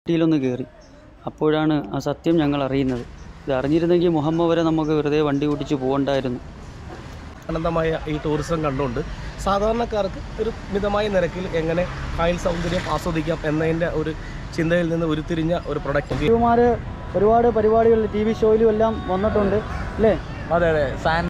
ഊട്ടിയിലൊന്ന് കയറി അപ്പോഴാണ് ആ സത്യം ഞങ്ങൾ അറിയുന്നത് ഇത് അറിഞ്ഞിരുന്നെങ്കിൽ മുഹമ്മ വരെ നമുക്ക് വെറുതെ വണ്ടി ഓടിച്ച് പോകണ്ടായിരുന്നു അനന്തമായ ഈ ടൂറിസം കണ്ടുകൊണ്ട് സാധാരണക്കാർക്ക് ഒരു മിതമായ നിരക്കിൽ എങ്ങനെ കായൽ സൗന്ദര്യം ആസ്വദിക്കാം എന്നതിൻ്റെ ഒരു ചിന്തയിൽ നിന്ന് ഉരുത്തിരിഞ്ഞ ഒരു പ്രൊഡക്റ്റ് ശിവകുമാർ ഒരുപാട് പരിപാടികളിൽ ടി വി ഷോയിലും എല്ലാം വന്നിട്ടുണ്ട് അല്ലേ അതെ അതെ സാൻ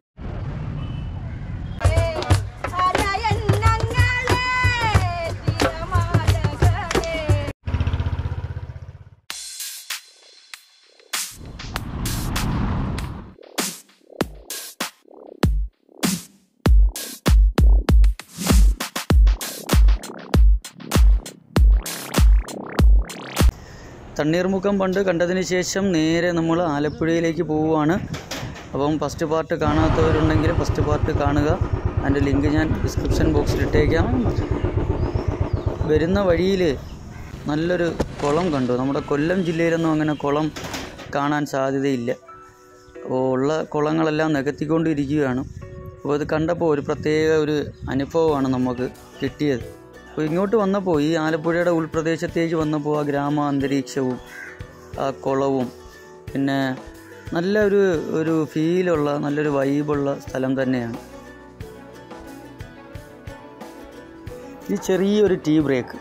തണ്ണീർമുക്കം പണ്ട് കണ്ടതിന് ശേഷം നേരെ നമ്മൾ ആലപ്പുഴയിലേക്ക് പോവുകയാണ് അപ്പം ഫസ്റ്റ് പാർട്ട് കാണാത്തവരുണ്ടെങ്കിൽ ഫസ്റ്റ് പാർട്ട് കാണുക അതിൻ്റെ ലിങ്ക് ഞാൻ ഡിസ്ക്രിപ്ഷൻ ബോക്സിൽ ഇട്ടേക്കാം വരുന്ന വഴിയിൽ നല്ലൊരു കുളം കണ്ടു നമ്മുടെ കൊല്ലം ജില്ലയിലൊന്നും അങ്ങനെ കുളം കാണാൻ സാധ്യതയില്ല അപ്പോൾ ഉള്ള കുളങ്ങളെല്ലാം നികത്തിക്കൊണ്ടിരിക്കുകയാണ് അപ്പോൾ ഇത് കണ്ടപ്പോൾ ഒരു പ്രത്യേക ഒരു അനുഭവമാണ് നമുക്ക് കിട്ടിയത് അപ്പോൾ ഇങ്ങോട്ട് വന്നപ്പോൾ ഈ ആലപ്പുഴയുടെ ഉൾപ്രദേശത്തേക്ക് വന്നപ്പോൾ ആ ഗ്രാമ അന്തരീക്ഷവും ആ കുളവും പിന്നെ നല്ല ഒരു ഒരു ഫീലുള്ള നല്ലൊരു വൈബുള്ള സ്ഥലം തന്നെയാണ് ഈ ചെറിയൊരു ടീ ബ്രേക്ക്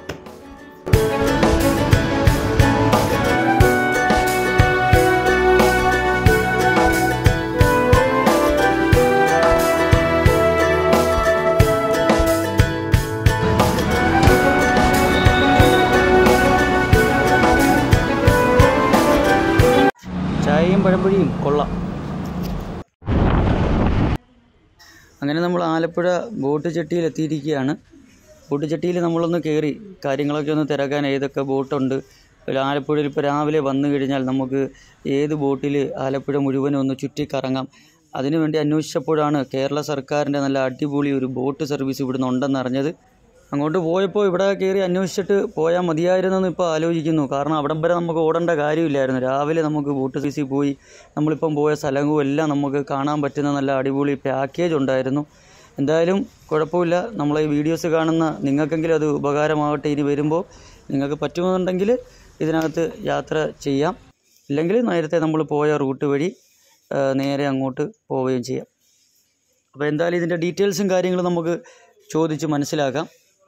ചായയും പഴംപൊരിയും കൊള്ളാം അങ്ങനെ നമ്മൾ ആലപ്പുഴ ബോട്ട് ചട്ടിയിൽ എത്തിയിരിക്കുകയാണ് ബോട്ട് ചട്ടിയിൽ നമ്മളൊന്ന് കയറി കാര്യങ്ങളൊക്കെ ഒന്ന് തിരക്കാൻ ഏതൊക്കെ ബോട്ടുണ്ട് ഒരു ആലപ്പുഴയിൽ ഇപ്പോൾ രാവിലെ വന്നു കഴിഞ്ഞാൽ നമുക്ക് ഏത് ബോട്ടിൽ ആലപ്പുഴ മുഴുവനും ഒന്ന് ചുറ്റിക്കറങ്ങാം അതിനുവേണ്ടി അന്വേഷിച്ചപ്പോഴാണ് കേരള സർക്കാരിൻ്റെ നല്ല അടിപൊളി ഒരു ബോട്ട് സർവീസ് ഇവിടുന്ന് ഉണ്ടെന്ന് അറിഞ്ഞത് അങ്ങോട്ട് പോയപ്പോൾ ഇവിടെ കയറി അന്വേഷിച്ചിട്ട് പോയാൽ മതിയായിരുന്നെന്ന് ഇപ്പോൾ ആലോചിക്കുന്നു കാരണം അവിടം വരെ നമുക്ക് ഓടേണ്ട കാര്യമില്ലായിരുന്നു രാവിലെ നമുക്ക് ബോട്ട് സർവീസിൽ പോയി നമ്മളിപ്പം പോയ സ്ഥലവും എല്ലാം നമുക്ക് കാണാൻ പറ്റുന്ന നല്ല അടിപൊളി പാക്കേജ് ഉണ്ടായിരുന്നു എന്തായാലും കുഴപ്പമില്ല നമ്മളെ ഈ വീഡിയോസ് കാണുന്ന നിങ്ങൾക്കെങ്കിലും അത് ഉപകാരമാവട്ടെ ഇനി വരുമ്പോൾ നിങ്ങൾക്ക് പറ്റുമെന്നുണ്ടെങ്കിൽ ഇതിനകത്ത് യാത്ര ചെയ്യാം ഇല്ലെങ്കിൽ നേരത്തെ നമ്മൾ പോയ റൂട്ട് വഴി ആ, നേരെ അങ്ങോട്ട് പോവുകയും ചെയ്യാം അപ്പോൾ എന്തായാലും ഇതിൻ്റെ ഡീറ്റെയിൽസും കാര്യങ്ങളും നമുക്ക് ചോദിച്ച് മനസ്സിലാക്കാം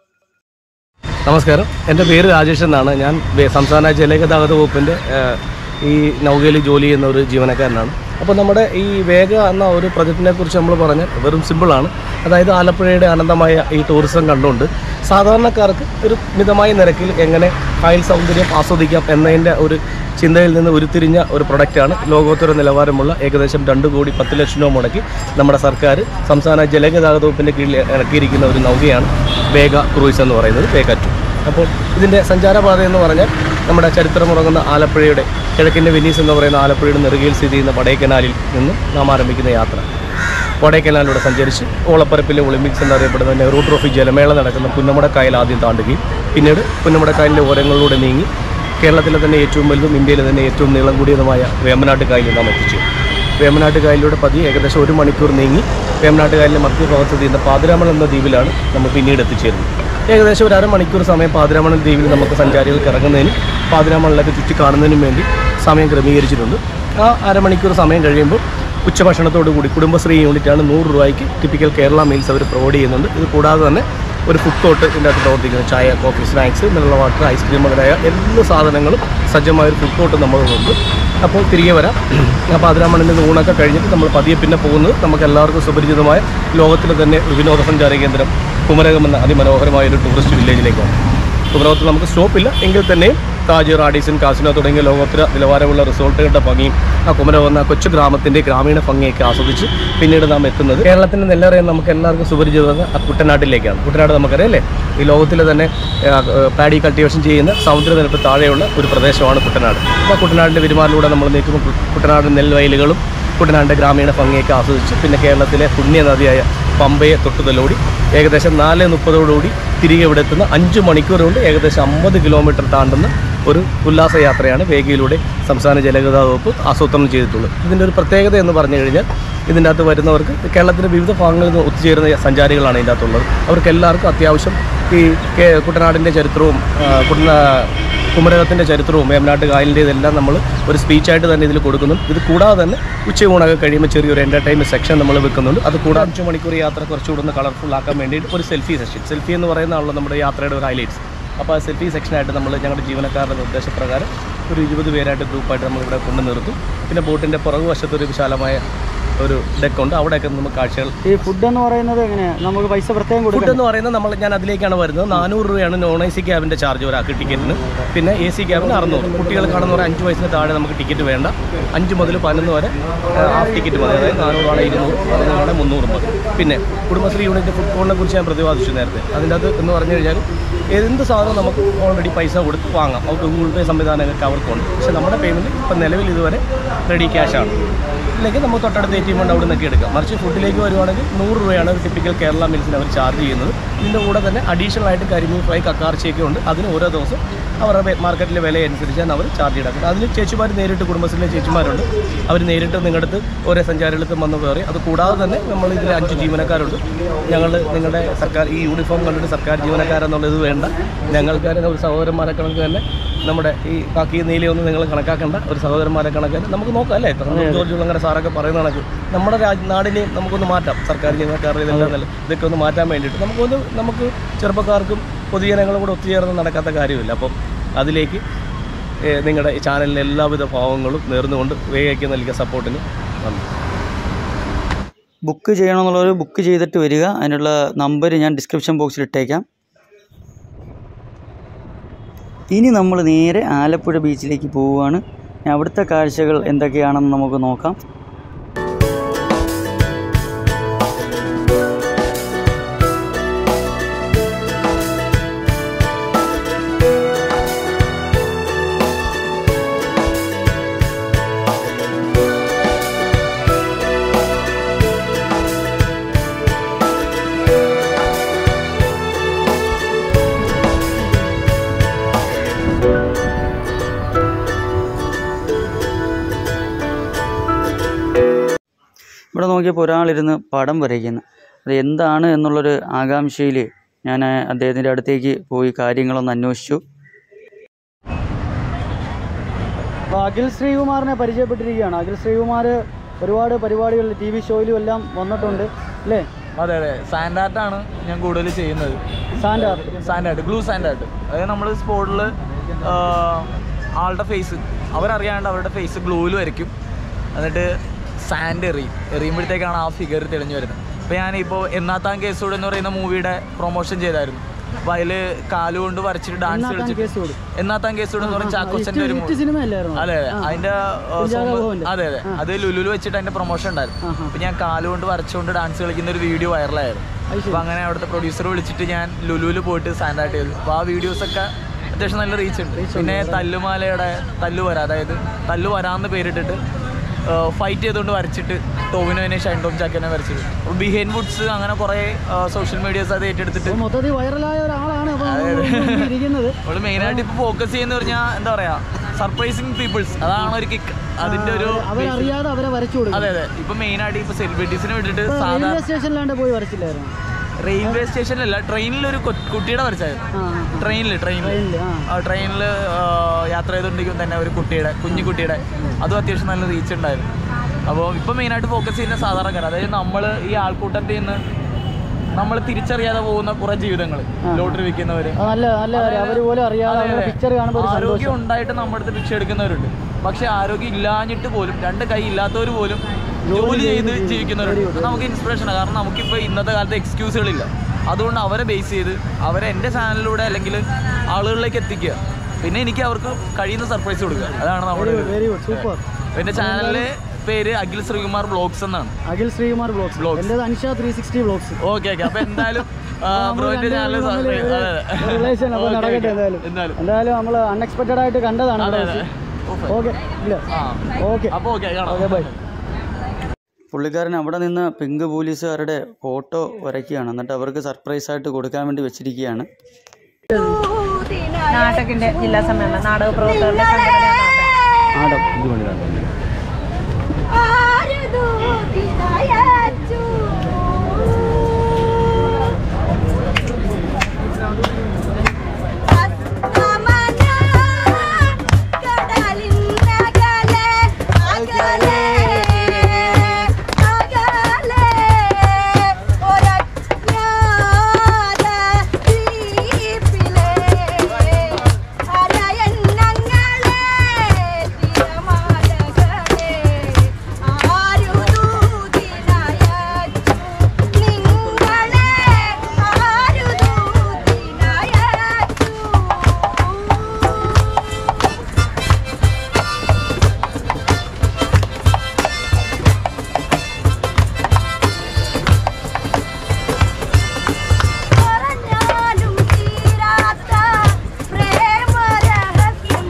നമസ്കാരം എൻ്റെ പേര് രാജേഷ് എന്നാണ് ഞാൻ വേ- സംസ്ഥാന ജലഗതാഗത വകുപ്പിൻ്റെ ഏഹ്, ഈ നൗകയിൽ ജോലി ചെയ്യുന്ന ഒരു ജീവനക്കാരനാണ് അപ്പോൾ നമ്മുടെ ഈ വേഗ എന്ന ഒരു പ്രൊജക്റ്റിനെ കുറിച്ച് നമ്മൾ പറഞ്ഞാൽ വെറും സിമ്പിളാണ് അതായത് ആലപ്പുഴയുടെ അനന്തമായ ഈ ടൂറിസം കണ്ടുകൊണ്ട് സാധാരണക്കാർക്ക് ഒരു മിതമായ നിരക്കിൽ എങ്ങനെ കായൽ സൗന്ദര്യം ആസ്വദിക്കാം എന്നതിൻ്റെ ഒരു ചിന്തയിൽ നിന്ന് ഉരുത്തിരിഞ്ഞ ഒരു പ്രൊഡക്റ്റാണ് ലോകോത്തര നിലവാരമുള്ള ഏകദേശം രണ്ട് കോടി പത്ത് ലക്ഷം രൂപ മുടക്കി നമ്മുടെ സർക്കാർ സംസ്ഥാന ജലഗതാഗത വകുപ്പിൻ്റെ കീഴിൽ ഇറക്കിയിരിക്കുന്ന ഒരു നൗകയാണ് വേഗ ക്രൂയിസ് എന്ന് പറയുന്നത് വേഗ ടു അപ്പോൾ ഇതിൻ്റെ സഞ്ചാരപാത എന്ന് പറഞ്ഞാൽ നമ്മുടെ ചരിത്രമുറങ്ങുന്ന ആലപ്പുഴയുടെ കിഴക്കിൻ്റെ വെനീസ് എന്ന് പറയുന്ന ആലപ്പുഴയുടെ നെറുകയിൽ സ്ഥിതി ചെയ്യുന്ന വടേക്കനാലിൽ നിന്നും നാം ആരംഭിക്കുന്ന യാത്ര വടേക്കനാലിലൂടെ സഞ്ചരിച്ച് ഓളപ്പരപ്പിലെ ഒളിമ്പിക്സ് എന്നറിയപ്പെടുന്ന നെഹ്റു ട്രോഫി ജലമേള നടക്കുന്ന പുന്നമടക്കായൽ ആദ്യം താണ്ടുകയും പിന്നീട് പുന്നമടക്കായലിൻ്റെ ഓരങ്ങളിലൂടെ നീങ്ങി കേരളത്തിലെ തന്നെ ഏറ്റവും വലുതും ഇന്ത്യയിലെ തന്നെ ഏറ്റവും നീളം കൂടിയതുമായ വേമ്പനാട്ട് കായലിൽ നാം എത്തിച്ചു വേമ്പനാട്ട് കായലിലൂടെ പതിയെ ഏകദേശം ഒരു മണിക്കൂർ നീങ്ങി വേമ്പനാട്ട് കായലിൻ്റെ മധ്യഭാഗത്ത് തീരുന്ന പാതിരാമൺ എന്ന ദ്വീപിലാണ് നമ്മൾ പിന്നീട് എത്തിച്ചേരുന്നത് ഏകദേശം ഒരു അരമണിക്കൂർ സമയം പാതിരാമണൻ ദ്വീപിൽ നമുക്ക് സഞ്ചാരികൾക്ക് ഇറങ്ങുന്നതിനും പാതിരാമണിലൊക്കെ ചുറ്റി കാണുന്നതിനും വേണ്ടി സമയം ക്രമീകരിച്ചിട്ടുണ്ട് ആ അരമണിക്കൂർ സമയം കഴിയുമ്പോൾ ഉച്ചഭക്ഷണത്തോടു കൂടി കുടുംബശ്രീ യൂണിറ്റാണ് നൂറ് രൂപയ്ക്ക് ടിപ്പിക്കൽ കേരള മീൽസ് അവർ പ്രൊവൈഡ് ചെയ്യുന്നുണ്ട് ഇത് കൂടാതെ തന്നെ ഒരു ഫുഡ് കോർട്ട് ഇതിൻ്റെ അകത്ത് പ്രവർത്തിക്കുന്നു ചായ coffee snacks mineral water ice cream മുതലായ എല്ലാ സാധനങ്ങളും സജ്ജമായ ഒരു ഫുഡ് കോർട്ട് നമ്മളുണ്ട് അപ്പോൾ തിരികെ വരാം അപ്പോൾ അതിരാമണിൻ്റെ ഊണൊക്കെ കഴിഞ്ഞിട്ട് നമ്മൾ പതിയെ പിന്നെ പോകുന്നത് നമുക്ക് എല്ലാവർക്കും സുപരിചിതമായ ലോകത്തിലെ തന്നെ ഒരു വിനോദസഞ്ചാര കേന്ദ്രം കുമരകം എന്ന അതിമനോഹരമായ ഒരു ടൂറിസ്റ്റ് വില്ലേജിലേക്കാണ് കുമരകത്ത് നമുക്ക് സ്റ്റോപ്പില്ല എങ്കിൽ തന്നെയും താജ് റാഡിസൺ കാസിനോ തുടങ്ങിയ ലോകോത്തര നിലവാരമുള്ള റിസോർട്ടുകളുടെ ഭംഗിയും ആ കുമരകം എന്ന കൊച്ചു ഗ്രാമത്തിൻ്റെ ഗ്രാമീണ ഭംഗിയൊക്കെ ആസ്വദിച്ച് പിന്നീട് നാം എത്തുന്നത് കേരളത്തിൻ്റെ നെല്ലറയും നമുക്ക് എല്ലാവർക്കും സുപരിചിതമായ ആ കുട്ടനാട്ടിലേക്കാണ് കുട്ടനാട് നമുക്കറിയാം അല്ലേ ഈ ലോകത്തിലെ തന്നെ ആ, പാഡി കൾട്ടിവേഷൻ ചെയ്യുന്ന സമുദ്രനിരപ്പ് താഴെയുള്ള ഒരു പ്രദേശമാണ് കുട്ടനാട് അപ്പോൾ കുട്ടനാടിൻ്റെ പെരുമാറിലൂടെ നമ്മൾ നിൽക്കുമ്പോൾ കു- കുട്ടനാട് നെൽവയലുകളും കുട്ടനാടിൻ്റെ ഗ്രാമീണ ഭംഗിയൊക്കെ ആസ്വദിച്ച് പിന്നെ കേരളത്തിലെ പുണ്യ നദിയായ പമ്പയെ തൊട്ടുതലോടി ഏകദേശം നാല് മുപ്പതോടുകൂടി തിരികെ ഇവിടെ എത്തുന്ന അഞ്ച് മണിക്കൂർ കൊണ്ട് ഏകദേശം അമ്പത് കിലോമീറ്റർ താണ്ടുന്ന ഒരു ഉല്ലാസ യാത്രയാണ് വേഗയിലൂടെ സംസ്ഥാന ജലഗതാഗത വകുപ്പ് ആസൂത്രണം ചെയ്തിട്ടുള്ളത് ഇതിൻ്റെ ഒരു പ്രത്യേകത എന്ന് പറഞ്ഞു കഴിഞ്ഞാൽ ഇതിൻ്റെ അകത്ത് വരുന്നവർക്ക് കേരളത്തിൻ്റെ വിവിധ ഭാഗങ്ങളിൽ നിന്ന് ഒത്തുചേരുന്ന സഞ്ചാരികളാണ് ഇതിൻ്റെ അകത്തുള്ളത് അവർക്ക് എല്ലാവർക്കും അത്യാവശ്യം ഈ കേ- കുട്ടനാടിൻ്റെ ചരിത്രവും ആ, കുട്ടനാ കുമരകത്തിൻ്റെ ചരിത്രവും വേമ്പനാട്ട് കായലിൻ്റെ ഇതെല്ലാം നമ്മൾ ഒരു സ്പീച്ചായിട്ട് തന്നെ ഇതിൽ കൊടുക്കുന്നു ഇത് കൂടാതെ തന്നെ ഉച്ചയൂണൊക്കെ കഴിയുമ്പോൾ ചെറിയൊരു എൻ്റർടൈൻമെൻറ്റ് സെക്ഷൻ നമ്മൾ വെക്കുന്നുണ്ട് അത് കൂടാതെ അഞ്ച് മണിക്കൂർ യാത്ര കുറച്ചുകൂടെ ഒന്ന് കളർഫുൾ ആക്കാൻ വേണ്ടിയിട്ട് ഒരു സെൽഫി സെക്ഷൻ സെൽഫി എന്ന് പറയുന്നതാണല്ലോ നമ്മുടെ യാത്രയുടെ ഒരു ഹൈലൈറ്റ്സ് അപ്പോൾ ആ സെൽഫി സെക്ഷനായിട്ട് നമ്മൾ ഞങ്ങളുടെ ജീവനക്കാരുടെ നിർദ്ദേശപ്രകാരം ഒരു ഇരുപത് പേരായിട്ട് ഗ്രൂപ്പായിട്ട് നമ്മളിവിടെ കൊണ്ട് നിർത്തും പിന്നെ ബോട്ടിൻ്റെ പുറകു വശത്തൊരു വിശാലമായ ഒരു ഡെക്കുണ്ട് അവിടെയൊക്കെ നമുക്ക് കാഴ്ചകൾ ഈ ഫുഡ് എന്ന് പറയുന്നത് എങ്ങനെയാണ് നമുക്ക് പൈസ പ്രത്യേകം ഫുഡ് കൊടുക്കണം എന്ന് പറയുന്നത് നമ്മൾ ഞാൻ അതിലേക്കാണ് വരുന്നത് നാനൂറ് രൂപയാണ് നോൺ എ സി ക്യാബിൻ്റെ ചാർജ് ഒരാൾക്ക് ടിക്കറ്റിന് പിന്നെ എ സി ക്യാബിന് അറുന്നൂറ് കുട്ടികൾക്കാണെന്ന് പറഞ്ഞാൽ അഞ്ച് വയസ്സിന് താഴെ നമുക്ക് ടിക്കറ്റ് വേണ്ട അഞ്ച് മുതൽ പതിനൊന്ന് വരെ ഹാഫ് ടിക്കറ്റ് മതി അതായത് നാനൂറാണ് ഇരുന്നൂറ് അറുന്നൂറാണ് മുന്നൂറ് മതി പിന്നെ കുടുംബശ്രീ യൂണിറ്റ് ഫുഡ് കോണിനെ കുറിച്ച് ഞാൻ പ്രതിപാദിച്ചു നേരത്തെ അതിൻ്റെ അത് എന്ന് പറഞ്ഞു കഴിഞ്ഞാൽ എന്ത് സാധനം നമുക്ക് ഓൾറെഡി പൈസ കൊടുത്ത് വാങ്ങാം അവർക്ക് ഗൂഗിൾ പേ സംവിധാനമൊക്കെ അവർക്കുണ്ട് പക്ഷേ നമ്മുടെ പേയ്മെൻറ്റ് ഇപ്പം നിലവിൽ ഇതുവരെ റെഡി ക്യാഷാണ് ഇല്ലെങ്കിൽ നമുക്ക് തൊട്ടടുത്ത് എ ടി എം ഉണ്ട് അവിടെ നിന്നൊക്കെ എടുക്കാം മറിച്ച് ഫുഡിലേക്ക് വരുവാണെങ്കിൽ നൂറ് രൂപയാണ് ഒരു ടിപ്പിക്കൽ കേരള മീൽസിന് അവർ ചാർജ് ചെയ്യുന്നത് ഇതിൻ്റെ കൂടെ തന്നെ അഡീഷണൽ ആയിട്ട് കരിമീൻ ഫ്രൈ കക്കാർച്ചയൊക്കെ ഉണ്ട് അതിന് ഓരോ ദിവസം അവരുടെ മാർക്കറ്റിലെ വില അനുസരിച്ചാണ് അവർ ചാർജ് ഈടാക്കുന്നത് അതിന് ചേച്ചിമാർ നേരിട്ട് കുടുംബശ്രീയിലെ ചേച്ചിമാരുണ്ട് അവർ നേരിട്ട് നിങ്ങളുടെ അടുത്ത് ഓരോ സഞ്ചാരികൾക്ക് വന്ന് കയറി അത് കൂടാതെ തന്നെ നമ്മൾ ഇതിൽ അഞ്ച് ജീവനക്കാരുണ്ട് ഞങ്ങൾ നിങ്ങളുടെ സർക്കാർ ഈ യൂണിഫോം കണ്ടിട്ട് സർക്കാർ ജീവനക്കാരെന്നുള്ളത് വേണ്ട ഞങ്ങൾക്ക് തന്നെ ഒരു സഹോദരന്മാരെ കണക്ക് തന്നെ നമ്മുടെ ഈ കാക്കി നീലയൊന്നും നിങ്ങൾ കണക്കാക്കേണ്ട ഒരു സഹോദരന്മാരെ കണക്കാക്കി നമുക്ക് നോക്കാം അല്ലേ സന്തോഷ് ജോർജ് ഉള്ളങ്ങനെ സാറൊക്കെ പറയുന്ന കണക്ക് നമ്മുടെ രാജ് നാടിനെയും നമുക്കൊന്ന് മാറ്റാം സർക്കാർ ജീവനക്കാരുടെ ഇതെല്ലാം നല്ല ഇതൊക്കെ ഒന്ന് മാറ്റാൻ വേണ്ടിയിട്ട് നമുക്കൊന്ന് നമുക്ക് ചെറുപ്പക്കാർക്കും പൊതുജനങ്ങളും കൂടെ ഒത്തുചേർന്ന് നടക്കാത്ത കാര്യമില്ല അപ്പം അതിലേക്ക് ഏഹ്, നിങ്ങളുടെ ഈ ചാനലിലെ എല്ലാവിധ ഭാവങ്ങളും നേർന്നുകൊണ്ട് വേഗയ്ക്ക് നൽകിയ സപ്പോർട്ടിന് നന്ദി ബുക്ക് ചെയ്യണമെന്നുള്ളവർ ബുക്ക് ചെയ്തിട്ട് വരിക അതിനുള്ള നമ്പർ ഞാൻ ഡിസ്ക്രിപ്ഷൻ ബോക്സിൽ ഇട്ടേക്കാം ഇനി നമ്മൾ നേരെ ആലപ്പുഴ ബീച്ചിലേക്ക് പോവുകയാണ് ഇനി അവിടുത്തെ കാഴ്ചകൾ എന്തൊക്കെയാണെന്ന് നമുക്ക് നോക്കാം ഇവിടെ നോക്കിയപ്പോൾ ഒരാളിരുന്ന് പടം വരയ്ക്കുന്നു അത് എന്താണ് എന്നുള്ളൊരു ആകാംക്ഷയിൽ ഞാൻ അദ്ദേഹത്തിൻ്റെ അടുത്തേക്ക് പോയി കാര്യങ്ങളൊന്ന് അന്വേഷിച്ചു അഖിൽ ശ്രീകുമാറിനെ പരിചയപ്പെട്ടിരിക്കുകയാണ് അഖിൽ ശ്രീകുമാർ ഒരുപാട് പരിപാടികളിൽ ടി വി ഷോയിലും എല്ലാം വന്നിട്ടുണ്ട് അല്ലേ അതെ അതെ സാൻഡ് ആർട്ടാണ് ഞാൻ കൂടുതൽ ചെയ്യുന്നത് sand art sand art glue sand art അതായത് നമ്മൾ സ്പോട്ടിൽ ആളുടെ ഫേസ് അവരറിയാണ്ട് അവരുടെ ഫേസ് ഗ്ലൂവിൽ വരയ്ക്കും എന്നിട്ട് സാൻഡ് എറിയും എറിയുമ്പോഴത്തേക്കാണ് ആ ഫിഗർ തെളിഞ്ഞു വരുന്നത് അപ്പോൾ ഞാനിപ്പോൾ എന്നാത്താൻ കേസോട് എന്ന് പറയുന്ന മൂവിയുടെ പ്രൊമോഷൻ ചെയ്തായിരുന്നു അപ്പോൾ അതിൽ കാലുകൊണ്ട് വരച്ചിട്ട് ഡാൻസ് കളിച്ചിട്ട് എന്നാത്താൻ കേസോട് എന്ന് പറയുന്ന ചാക്കോച്ചൻ്റെ ഒരു movie. സിനിമ അല്ലായിരുന്നു അതെ അതെ അതിന്റെ ആ, song- അതെ അതെ അത് ലുലുല് വെച്ചിട്ട് അതിന്റെ പ്രൊമോഷൻ ഉണ്ടായിരുന്നു അപ്പൊ ഞാൻ കാലുകൊണ്ട് വരച്ചുകൊണ്ട് ഡാൻസ് കളിക്കുന്ന ഒരു വീഡിയോ വൈറലായിരുന്നു അപ്പൊ അങ്ങനെ അവിടുത്തെ പ്രൊഡ്യൂസർ വിളിച്ചിട്ട് ഞാൻ ലുലുല് പോയിട്ട് സ്റ്റാൻഡ് ആർട്ട് ചെയ്തു അപ്പൊ ആ വീഡിയോസ് ഒക്കെ അത്യാവശ്യം നല്ല റീച്ച് ഉണ്ട് പിന്നെ തല്ലുമാലയുടെ തല്ലുവര അതായത് തല്ലുവരാന്ന് പേരിട്ടിട്ട് ഫൈറ്റ് ചെയ്തുകൊണ്ട് വരച്ചിട്ട് ടോവിനോനെ ഷൈൻ ടോം ചാക്കിനെ വരച്ചിട്ട് ബിഹേൻ വുഡ്സ് അങ്ങനെ കുറെ സോഷ്യൽ മീഡിയാസ് അത് ഏറ്റെടുത്തിട്ട് മൊത്തത്തിൽ വൈറലായ ഒരാളാണ് ഇരിക്കുന്നത് നമ്മള് മെയിനായിട്ട് ഇപ്പൊ ഫോക്കസ് ചെയ്യുന്ന പറഞ്ഞാൽ എന്താ പറയാ സർപ്രൈസിങ് പീപ്പിൾസ് അതാണ് ഒരു കിക്ക് അതിന്റെ ഒരു അവരറിയാതെ അവരെ വരച്ചു കൊടുക്കും അതെ അതെ ഇപ്പൊ മെയിൻ ആയിട്ട് ഇപ്പൊ സെലിബ്രിറ്റീസിനെ വിട്ടിട്ട് റെയിൽവേ സാധാരണ സ്റ്റേഷനിലാണ്ട് പോയി വരച്ചില്ലായിരുന്നു റെയിൽവേ സ്റ്റേഷനിലല്ല ട്രെയിനിൽ ഒരു കൊ- കുട്ടിയുടെ വരച്ചായിരുന്നു ആ ആ, ട്രെയിനിൽ ട്രെയിനിൽ ട്രെയിനിൽ ആ ട്രെയിനിൽ യാത്ര ചെയ്തുകൊണ്ടിരിക്കും തന്നെ ഒരു കുട്ടിയുടെ കുഞ്ഞു കുട്ടിയുടെ അതും അത്യാവശ്യം നല്ല റീച്ച് ഉണ്ടായിരുന്നു അപ്പോൾ ഇപ്പൊ മെയിനായിട്ട് ഫോക്കസ് ചെയ്യുന്ന സാധാരണക്കാർ അതായത് നമ്മൾ ഈ ആൾക്കൂട്ടത്തിൽ നിന്ന് നമ്മൾ തിരിച്ചറിയാതെ പോകുന്ന കുറെ ജീവിതങ്ങൾ ലോട്ടറി വിൽക്കുന്നവര് അത് നല്ല നല്ല കാര്യം അവർ പോലും അറിയാതെ അവരുടെ പിക്ചർ കാണുമ്പോൾ ഒരു ആരോഗ്യം ഉണ്ടായിട്ട് നമ്മുടെ അടുത്ത് ഭിക്ഷ എടുക്കുന്നവരുണ്ട് പക്ഷെ ആരോഗ്യം ഇല്ലാഞ്ഞിട്ട് പോലും രണ്ട് കൈ ഇല്ലാത്തവർ പോലും ജോലി ചെയ്ത് ജീവിക്കുന്നവരുണ്ട് അത് നമുക്ക് ഇൻസ്പിറേഷനാണ് കാരണം നമുക്കിപ്പോൾ ഇന്നത്തെ കാലത്ത് എക്സ്ക്യൂസുകളില്ല അതുകൊണ്ട് അവരെ ബേസ് ചെയ്ത് അവരെ എൻ്റെ ചാനലിലൂടെ അല്ലെങ്കിൽ ആളുകളിലേക്ക് എത്തിക്കുക പിന്നെ എനിക്ക് അവർക്ക് കഴിയുന്ന സർപ്രൈസ് കൊടുക്കുക അതാണ് നമ്മുടെ ഒരു- വെരി ഗുഡ് സൂപ്പർ എൻ്റെ ചാനലിലെ പേര് അഖിൽ ശ്രീകുമാർ ബ്ലോഗ്സ് എന്നാണ് അഖിൽ ശ്രീകുമാർ ബ്ലോഗ്സ് Vlogs. എൻ്റെ Ansha three sixty vlogs okay okay അപ്പൊ എന്തായാലും ബ്രോന്റെ ചാനൽ റിലേഷൻ അപ്പോൾ നടക്കട്ടെ എന്തായാലും എന്തായാലും എന്തായാലും നമ്മൾ അൺഎക്സ്പെക്റ്റഡ് ആയിട്ട് കണ്ടതാണ് അതെ അതെ ഓക്കെ ഇല്ല ആ ഓക്കെ അപ്പൊ ഓക്കെ കാണാം ഓക്കെ ബൈ പുള്ളിക്കാരൻ അവിടെ നിന്ന് പിങ്ക് പോലീസുകാരുടെ ഫോട്ടോ വരയ്ക്കുകയാണ് എന്നിട്ട് അവർക്ക് സർപ്രൈസ് ആയിട്ട് കൊടുക്കാൻ വേണ്ടി വെച്ചിരിക്കുകയാണ് നാടകിന്റെ ജില്ലാ സമ്മേളനം നാടക പ്രവർത്തകരുടെ സംഘടനയാണ് നാടകം. ആടം ഇത് വേണ്ടിയിട്ടാണ് പറഞ്ഞാലും തീരാത്ത പ്രേമരഹസ്യം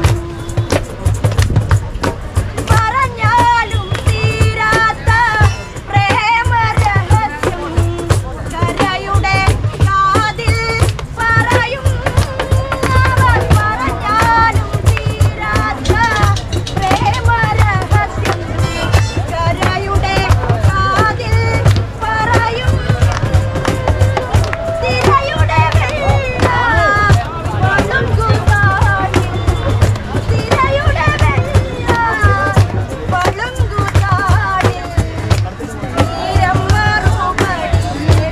പറഞ്ഞാലും തീരാത്ത പ്രേമരഹസ്യം കരയുടെ കാതിൽ പറയും അവർ പറഞ്ഞാലും തീരാത്ത പ്രേമരഹസ്യം കരയുടെ കാതിൽ പറയും തിരയുടെ വെള്ള പളുങ്കുതാടിൽ തിരയുടെ വെള്ള പളുങ്കുതാടിൽ തീരം മറുപടി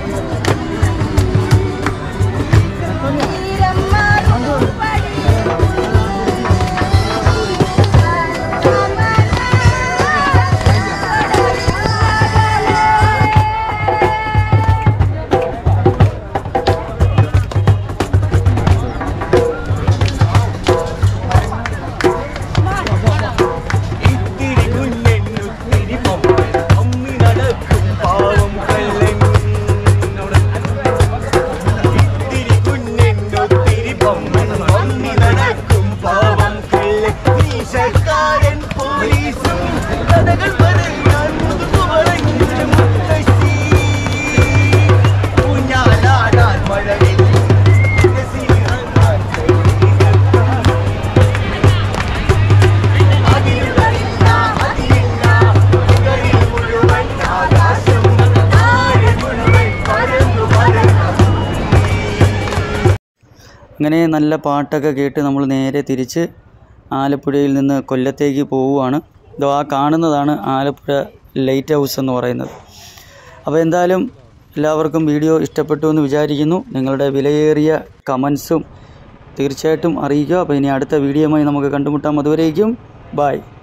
തീരം മറുപടി ഇത്തിരി കുഞ്ഞെന്നുത്തിരി പൊമ്മൻ അമ്മി നടക്കും പാവം കള്ളൻ ഇത്തിരി കുഞ്ഞെന്നുത്തിരി പൊമ്മൻ അമ്മി നടക്കും പാവം കള്ളൻ മീശക്കാരൻ പോലീസും കഥകൾ പറയാൻ മുതുകു പറഞ്ഞ മുത്തശ്ശി ഊഞ്ഞാലാടാൻ മഴവിൽ രസിക്കാൻ കഴിയുക അതിരുകളില്ല അതിരില്ല മുകളിൽ മുഴുവൻ ആകാശം ആഴ് മുഴുവൻ പരന്നു പരന്നു അങ്ങനെ നല്ല പാട്ടൊക്കെ കേട്ട് നമ്മൾ നേരെ തിരിച്ച് ആലപ്പുഴയിൽ നിന്ന് കൊല്ലത്തേക്ക് പോവുകയാണ് ഇതോ ആ കാണുന്നതാണ് ആലപ്പുഴ ലൈറ്റ് ഹൗസ് എന്ന് പറയുന്നത് അപ്പോൾ എന്തായാലും എല്ലാവർക്കും വീഡിയോ ഇഷ്ടപ്പെട്ടു എന്ന് വിചാരിക്കുന്നു നിങ്ങളുടെ വിലയേറിയ കമൻസും തീർച്ചയായിട്ടും അറിയിക്കുക അപ്പോൾ ഇനി അടുത്ത വീഡിയോയുമായി നമുക്ക് കണ്ടുമുട്ടാം അതുവരേക്കും ബായ്